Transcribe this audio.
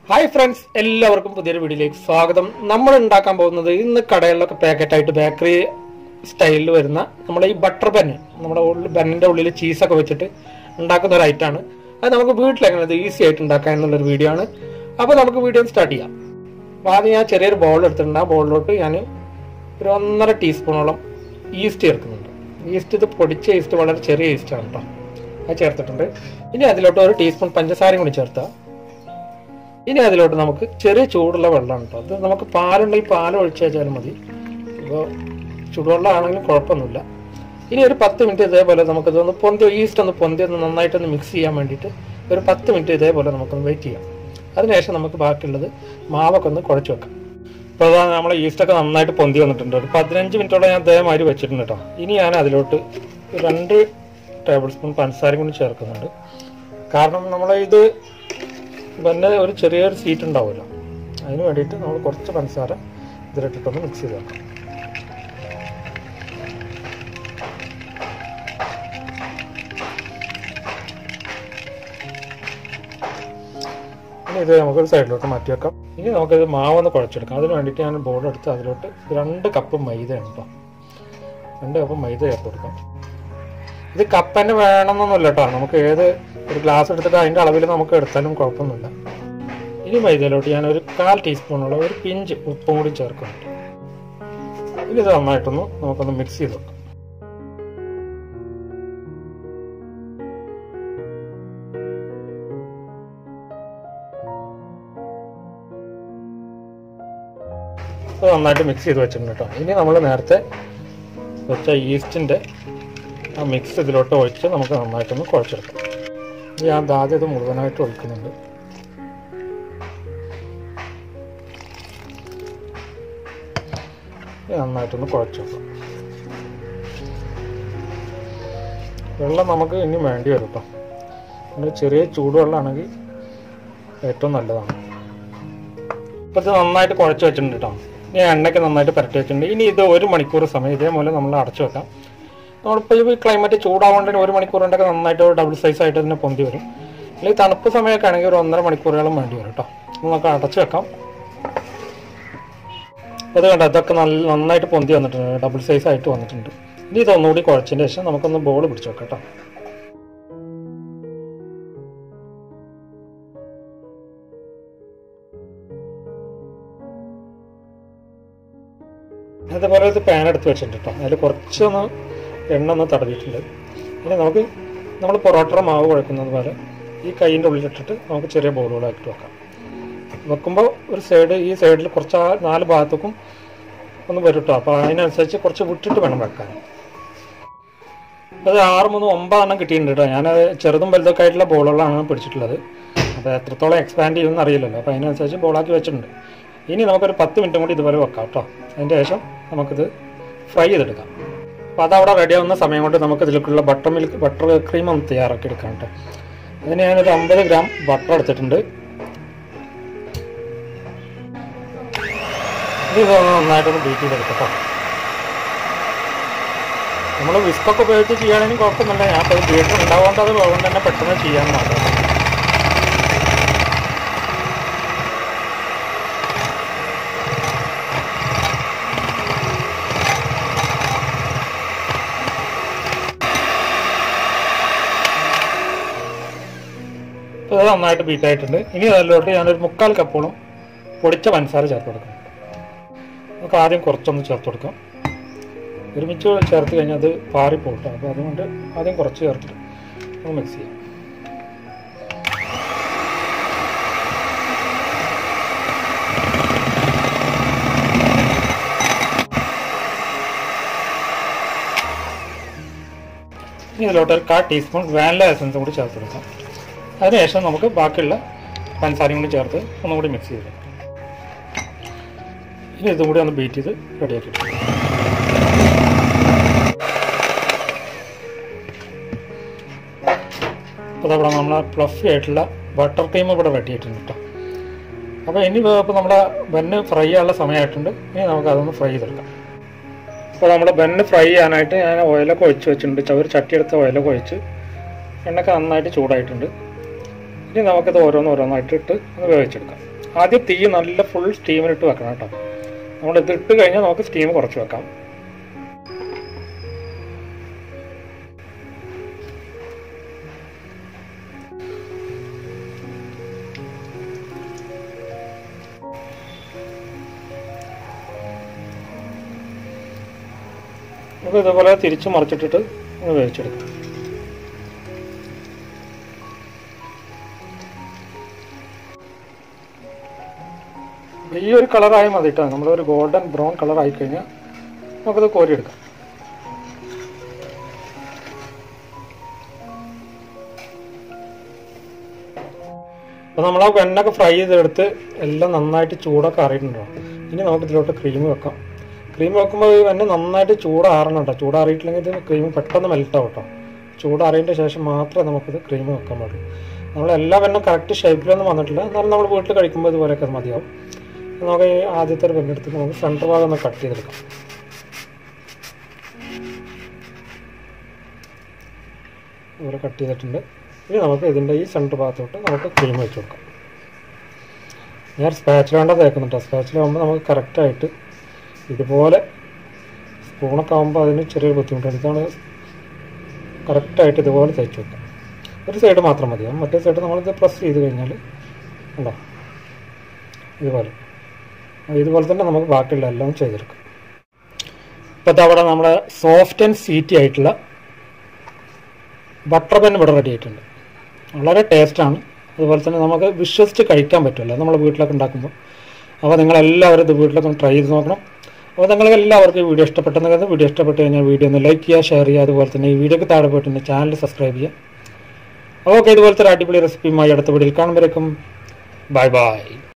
hi friends എല്ലാവർക്കും പുതിയൊരു വീഡിയോയിലേക്ക് സ്വാഗതം നമ്മൾ ഉണ്ടാക്കാൻ പോകുന്നത് ഇന്ന് കടകളിലൊക്കെ പാക്കറ്റായിട്ട് ബേക്കറി സ്റ്റൈലിൽ വരുന്ന നമ്മുടെ ഈ ബട്ടർ ബന്ന് നമ്മുടെ ഉള്ളിൽ ബന്നിൻ്റെ ഉള്ളിൽ ചീസൊക്കെ വെച്ചിട്ട് ഉണ്ടാക്കുന്ന ഒരു ഐറ്റമാണ് അത് നമുക്ക് വീട്ടിൽ എങ്ങനെ ഇത് ഈസി ആയിട്ട് ഉണ്ടാക്കാം എന്നുള്ളൊരു വീഡിയോ ആണ് അപ്പോൾ നമുക്ക് വീഡിയോ സ്റ്റാർട്ട് ചെയ്യാം അപ്പോൾ ആദ്യം ഞാൻ ചെറിയൊരു ബോൾ എടുത്തിട്ടുണ്ട് ആ ബോളിലോട്ട് ഞാൻ ഒരു ഒന്നര ടീസ്പൂണോളം ഈസ്റ്റ് ചേർക്കുന്നുണ്ട് ഈസ്റ്റ് ഇത് പൊടിച്ച ഈസ്റ്റ് വളരെ ചെറിയ ഈസ്റ്റാണ് കേട്ടോ അത് ചേർത്തിട്ടുണ്ട് ഇനി അതിലോട്ട് ഒരു ടീസ്പൂൺ പഞ്ചസാരയും കൂടി ചേർത്താൽ ഇനി അതിലോട്ട് നമുക്ക് ചെറിയ ചൂടുള്ള വെള്ളമാണ് കേട്ടോ അത് നമുക്ക് പാലുണ്ടെങ്കിൽ പാൽ ഒഴിച്ച് വെച്ചാലും മതി ഇപ്പോൾ ചൂടുവെള്ളം ആണെങ്കിലും കുഴപ്പമൊന്നുമില്ല ഇനി ഒരു പത്ത് മിനിറ്റ് ഇതേപോലെ നമുക്കിതൊന്ന് പൊന്തി ഈസ്റ്റ് ഒന്ന് പൊന്തി ഒന്ന് നന്നായിട്ടൊന്ന് മിക്സ് ചെയ്യാൻ വേണ്ടിയിട്ട് ഒരു പത്ത് മിനിറ്റ് ഇതേപോലെ നമുക്കൊന്ന് വെയിറ്റ് ചെയ്യാം അതിനുശേഷം നമുക്ക് ബാക്കിയുള്ളത് മാവൊക്കെ ഒന്ന് കുഴച്ച് വെക്കാം ഇപ്പോൾ അതാ നമ്മൾ ഈസ്റ്റൊക്കെ നന്നായിട്ട് പൊന്തി വന്നിട്ടുണ്ട് ഒരു പതിനഞ്ച് മിനിറ്റോളം ഞാൻ അതേമാതിരി വെച്ചിട്ടുണ്ട് കേട്ടോ ഇനി ഞാൻ അതിലോട്ട് രണ്ട് ടേബിൾ സ്പൂൺ പഞ്ചസാരയും കൂടി ചേർക്കുന്നുണ്ട് കാരണം നമ്മൾ ഇത് പിന്നെ ഒരു ചെറിയൊരു സീറ്റ് ഉണ്ടാവുമല്ലോ അതിന് വേണ്ടിയിട്ട് നമ്മൾ കുറച്ച് പഞ്ചസാര ഇതിലിട്ടിട്ടൊന്ന് മിക്സ് ചെയ്ത് വെക്കാം ഇനി ഇത് നമുക്കൊരു സൈഡിലോട്ട് മാറ്റി വെക്കാം ഇനി നമുക്കിത് മാവൊന്ന് കുഴച്ചെടുക്കാം അതിന് വേണ്ടിയിട്ട് ഞാൻ ബോർഡ് എടുത്ത് അതിലോട്ട് രണ്ട് കപ്പ് മൈദയാണ് കേട്ടോ രണ്ട് കപ്പ് മൈദ ചേർത്ത് കൊടുക്കാം ഇത് കപ്പ് തന്നെ വേണമെന്നൊന്നുമില്ല കേട്ടോ നമുക്ക് ഏത് ഒരു ഗ്ലാസ് എടുത്തിട്ട് അതിൻ്റെ അളവിൽ നമുക്ക് എടുത്താലും കുഴപ്പമൊന്നുമില്ല ഇനി മൈദയിലോട്ട് ഞാൻ ഒരു കാൽ ടീസ്പൂണുള്ള ഒരു പിഞ്ച് ഉപ്പും കൂടി ചേർക്കുന്നുണ്ട് ഇനി ഇത് നന്നായിട്ടൊന്ന് നമുക്കൊന്ന് മിക്സ് ചെയ്ത് വെക്കാം ഇത് നന്നായിട്ട് മിക്സ് ചെയ്ത് വെച്ചിട്ടുണ്ട് കേട്ടോ ഇനി നമ്മൾ നേരത്തെ വെച്ച ഈസ്റ്റിൻ്റെ ആ മിക്സ് ഇതിലോട്ട് ഒഴിച്ച് നമുക്ക് നന്നായിട്ടൊന്ന് കുഴച്ചെടുക്കാം ഞാൻ ആദ്യം ഇത് മുഴുവനായിട്ട് ഒഴിക്കുന്നുണ്ട് ഇത് നന്നായിട്ടൊന്ന് കുഴച്ച് വെക്കാം വെള്ളം നമുക്ക് ഇനി വേണ്ടി വരും കേട്ടോ പിന്നെ ചെറിയ ചൂടുവെള്ളമാണെങ്കിൽ ഏറ്റവും നല്ലതാണ് ഇപ്പം ഇത് നന്നായിട്ട് കുഴച്ച് വെച്ചിട്ടുണ്ട് കേട്ടോ ഇനി എണ്ണയ്ക്ക് നന്നായിട്ട് പുരട്ടി വെച്ചിട്ടുണ്ട് ഇനി ഇത് ഒരു മണിക്കൂർ സമയം ഇതേപോലെ നമ്മൾ അടച്ചു വെക്കാം നമ്മളിപ്പോൾ ഈ ക്ലൈമറ്റ് ചൂടാവുകൊണ്ട് ഒരു മണിക്കൂർ കൊണ്ടൊക്കെ നന്നായിട്ട് ഡബിൾ സൈസ് ആയിട്ട് തന്നെ പൊന്തി വരും അല്ലെങ്കിൽ തണുപ്പ് സമയമൊക്കെ ആണെങ്കിൽ ഒരു ഒന്നര മണിക്കൂറുകളും വേണ്ടി വരും കേട്ടോ നമുക്ക് അടച്ചു വെക്കാം അത് കണ്ട ഇതൊക്കെ നല്ല നന്നായിട്ട് പൊന്തി വന്നിട്ടുണ്ട് ഡബിൾ സൈസ് ആയിട്ട് വന്നിട്ടുണ്ട് ഇനി ഇതൊന്നുകൂടി കുഴച്ചതിന് ശേഷം നമുക്കൊന്ന് ബോൾ പിടിച്ചു വെക്കാം കേട്ടോ അതേപോലെ ഒരു പാൻ എടുത്ത് വെച്ചിട്ടുണ്ട് കേട്ടോ അതിൽ കുറച്ചൊന്ന് എണ്ണ ഒന്ന് തടവിയിട്ടുണ്ട് ഇനി നമുക്ക് നമ്മൾ പൊറോട്ട മാവ് കുഴക്കുന്നത് പോലെ ഈ കൈയിൻ്റെ ഉള്ളിലിട്ടിട്ട് നമുക്ക് ചെറിയ ബോളുകളായിട്ട് വെക്കാം വെക്കുമ്പോൾ ഒരു സൈഡ് ഈ സൈഡിൽ കുറച്ച് ആ നാല് ഭാഗത്തേക്കും ഒന്ന് വരും കേട്ടോ അപ്പോൾ അതിനനുസരിച്ച് കുറച്ച് വിട്ടിട്ട് വേണം വെക്കാൻ അത് ആറ് മൂന്ന് ഒമ്പതെണ്ണം കിട്ടിയിട്ടുണ്ട് കേട്ടോ ഞാനത് ചെറുതും വലുതൊക്കെ ആയിട്ടുള്ള ബോളുകളാണ് പിടിച്ചിട്ടുള്ളത് അപ്പോൾ എത്രത്തോളം എക്സ്പാൻഡ് ചെയ്യുമെന്ന് അറിയില്ലല്ലോ അപ്പോൾ അതിനനുസരിച്ച് ബോളാക്കി വെച്ചിട്ടുണ്ട് ഇനി നമുക്കൊരു പത്ത് മിനിറ്റും കൂടി ഇതുപോലെ വെക്കാം കേട്ടോ അതിൻ്റെ ശേഷം നമുക്കിത് ഫ്രൈ ചെയ്തെടുക്കാം അപ്പോൾ അതവിടെ റെഡി ആവുന്ന സമയം കൊണ്ട് നമുക്ക് ഇതിലേക്കുള്ള ബട്ടർ മിൽക്ക് ബട്ടർ ക്രീം ഒന്ന് തയ്യാറാക്കി എടുക്കാം കേട്ടോ അതിന് ഞാനൊരു അമ്പത് ഗ്രാം ബട്ടർ എടുത്തിട്ടുണ്ട് ഇത് നന്നായിട്ടൊന്ന് ബീറ്റ് ചെയ്തെടുക്കട്ടോ നമ്മൾ വിസ്കൊക്കെ ഉപയോഗിച്ച് ചെയ്യുകയാണെങ്കിൽ കുഴപ്പമൊന്നുമില്ല ഞാൻ ഇപ്പോൾ ബീറ്റർ ഉണ്ടാവുകൊണ്ട് അത് അതുകൊണ്ട് തന്നെ പെട്ടെന്ന് ചെയ്യാൻ മാത്രം ഇത് നന്നായിട്ട് ബീറ്റ് ആയിട്ടുണ്ട് ഇനി അതിലോട്ട് ഞാനൊരു മുക്കാൽ കപ്പോളം പൊടിച്ച പഞ്ചസാര ചേർത്ത് കൊടുക്കണം നമുക്ക് ആദ്യം കുറച്ചൊന്ന് ചേർത്ത് കൊടുക്കാം ഒരുമിച്ച് ചേർത്ത് കഴിഞ്ഞാൽ അത് പാറിപ്പോട്ടെ അപ്പോൾ അതുകൊണ്ട് ആദ്യം കുറച്ച് ചേർത്തിട്ട് നമുക്ക് മിക്സ് ചെയ്യാം ഇനി ഇതിലോട്ട് ഒരു കാ ടീസ്പൂൺ വാനില എസൻസും കൂടി ചേർത്ത് കൊടുക്കാം അതിനുശേഷം നമുക്ക് ബാക്കിയുള്ള പഞ്ചസാരയും കൂടി ചേർത്ത് ഒന്നും കൂടി മിക്സ് ചെയ്ത് ഇനി ഇതും കൂടി ഒന്ന് ബീറ്റ് ചെയ്ത് റെഡിയാക്കി അപ്പോൾ അവിടെ നമ്മൾ ഫ്ലഫി ആയിട്ടുള്ള ബട്ടർ ക്രീം ഇവിടെ റെഡി ആയിട്ടുണ്ട് കേട്ടോ അപ്പോൾ ഇനി ഇപ്പോൾ നമ്മുടെ ബന്ന് ഫ്രൈ ചെയ്യാനുള്ള സമയമായിട്ടുണ്ട് ഇനി നമുക്ക് അതൊന്ന് ഫ്രൈ ചെയ്തെടുക്കാം അപ്പോൾ നമ്മുടെ ബന്ന് ഫ്രൈ ചെയ്യാനായിട്ട് ഞാൻ ഓയിലൊക്കെ ഒഴിച്ച് വെച്ചിട്ടുണ്ട് ചവർ ചട്ടി എടുത്ത ഓയിലൊക്കെ ഒഴിച്ച് എണ്ണയൊക്കെ നന്നായിട്ട് ചൂടായിട്ടുണ്ട് ഇനി നമുക്കിത് ഓരോന്ന് ഓരോന്നായിട്ട് ഇട്ട് ഒന്ന് വേവിച്ചെടുക്കാം ആദ്യം തീ നല്ല ഫുൾ സ്റ്റീമിലിട്ട് വെക്കണം കേട്ടോ നമ്മൾ ഇത് ഇട്ട് കഴിഞ്ഞാൽ നമുക്ക് സ്റ്റീം കുറച്ച് വെക്കാം നമുക്ക് ഇതുപോലെ തിരിച്ച് മറിച്ചിട്ടിട്ട് ഒന്ന് വേവിച്ചെടുക്കാം ഈ ഒരു കളറായി മതി കേട്ടോ നമ്മളൊരു ഗോൾഡൻ ബ്രൗൺ കളർ ആയി കഴിഞ്ഞാൽ നമുക്കത് കോരിയെടുക്കാം അപ്പോൾ നമ്മൾ ആ വെണ്ണൊക്കെ ഫ്രൈ ചെയ്തെടുത്ത് എല്ലാം നന്നായിട്ട് ചൂടൊക്കെ അറിയിട്ടുണ്ടോ ഇനി നമുക്ക് ഇതിലോട്ട് ക്രീം വെക്കാം ക്രീം വെക്കുമ്പോൾ ഈ വെണ്ണ നന്നായിട്ട് ചൂടാറണം കേട്ടോ ചൂടാറിയിട്ടില്ലെങ്കിൽ ഇത് ക്രീം പെട്ടെന്ന് മെൽറ്റാവും കേട്ടോ ചൂടാറിയതിൻ്റെ ശേഷം മാത്രമേ നമുക്കിത് ക്രീം വെക്കാൻ പാടുള്ളൂ നമ്മൾ എല്ലാ വെണ്ണും കറക്റ്റ് ഷേപ്പിലൊന്നും വന്നിട്ടില്ല എന്നാലും നമ്മൾ വീട്ടിൽ കഴിക്കുമ്പോൾ ഇതുപോലെയൊക്കെ അത് മതിയാവും നമുക്ക് ഈ ആദ്യത്തെ ഒരു വെണ്ണെടുത്ത് നമുക്ക് സെൻറ്റർ ഭാഗം ഒന്ന് കട്ട് ചെയ്തെടുക്കാം ഇതുപോലെ കട്ട് ചെയ്തിട്ടുണ്ട് ഇനി നമുക്ക് ഇതിൻ്റെ ഈ സെൻറ്റർ ഭാഗത്തോട്ട് നമുക്ക് ക്രീം വെച്ച് കൊടുക്കാം ഞാൻ സ്പാച്ചിൽ വേണ്ട തേക്കുന്നുണ്ട് സ്പാച്ചിൽ ആകുമ്പോൾ നമുക്ക് കറക്റ്റായിട്ട് ഇതുപോലെ സ്പൂണൊക്കെ ആകുമ്പോൾ അതിന് ചെറിയൊരു ബുദ്ധിമുട്ടുണ്ട് ഇതാണ് കറക്റ്റായിട്ട് ഇതുപോലെ തേച്ച് വെക്കാം ഒരു സൈഡ് മാത്രം മതിയാവും മറ്റേ സൈഡ് നമ്മളിത് പ്രസ് ചെയ്ത് കഴിഞ്ഞാൽ ഉണ്ടോ ഇതുപോലെ ഇതുപോലെ തന്നെ നമുക്ക് ബാക്കിയുള്ള എല്ലാം ചെയ്തെടുക്കാം ഇപ്പോൾ അവിടെ നമ്മുടെ സോഫ്റ്റ് ആൻഡ് സീറ്റി ആയിട്ടുള്ള ബട്ടർ പെൻ ഇവിടെ റെഡി ആയിട്ടുണ്ട് വളരെ ടേസ്റ്റാണ് അതുപോലെ തന്നെ നമുക്ക് വിശ്വസിച്ച് കഴിക്കാൻ പറ്റുമല്ലോ നമ്മൾ വീട്ടിലൊക്കെ ഉണ്ടാക്കുമ്പോൾ അപ്പോൾ നിങ്ങളെല്ലാവരും ഇത് വീട്ടിലൊക്കെ ഒന്ന് ട്രൈ ചെയ്ത് നോക്കണം അപ്പോൾ നിങ്ങൾക്ക് എല്ലാവർക്കും ഈ വീഡിയോ ഇഷ്ടപ്പെട്ടെന്ന് കരുതുന്നു വീഡിയോ ഇഷ്ടപ്പെട്ട് കഴിഞ്ഞാൽ വീഡിയോ ഒന്ന് ലൈക്ക് ചെയ്യുക ഷെയർ ചെയ്യുക അതുപോലെ തന്നെ ഈ വീഡിയോക്ക് താഴെ പോയിട്ട് എൻ്റെ ചാനൽ സബ്സ്ക്രൈബ് ചെയ്യുക ഓക്കെ ഇതുപോലത്തെ ഒരു അടിപൊളി റെസിപ്പിയുമായി അടുത്ത വീഡിയോയിൽ കാണുമ്പോഴേക്കും ബൈ ബൈ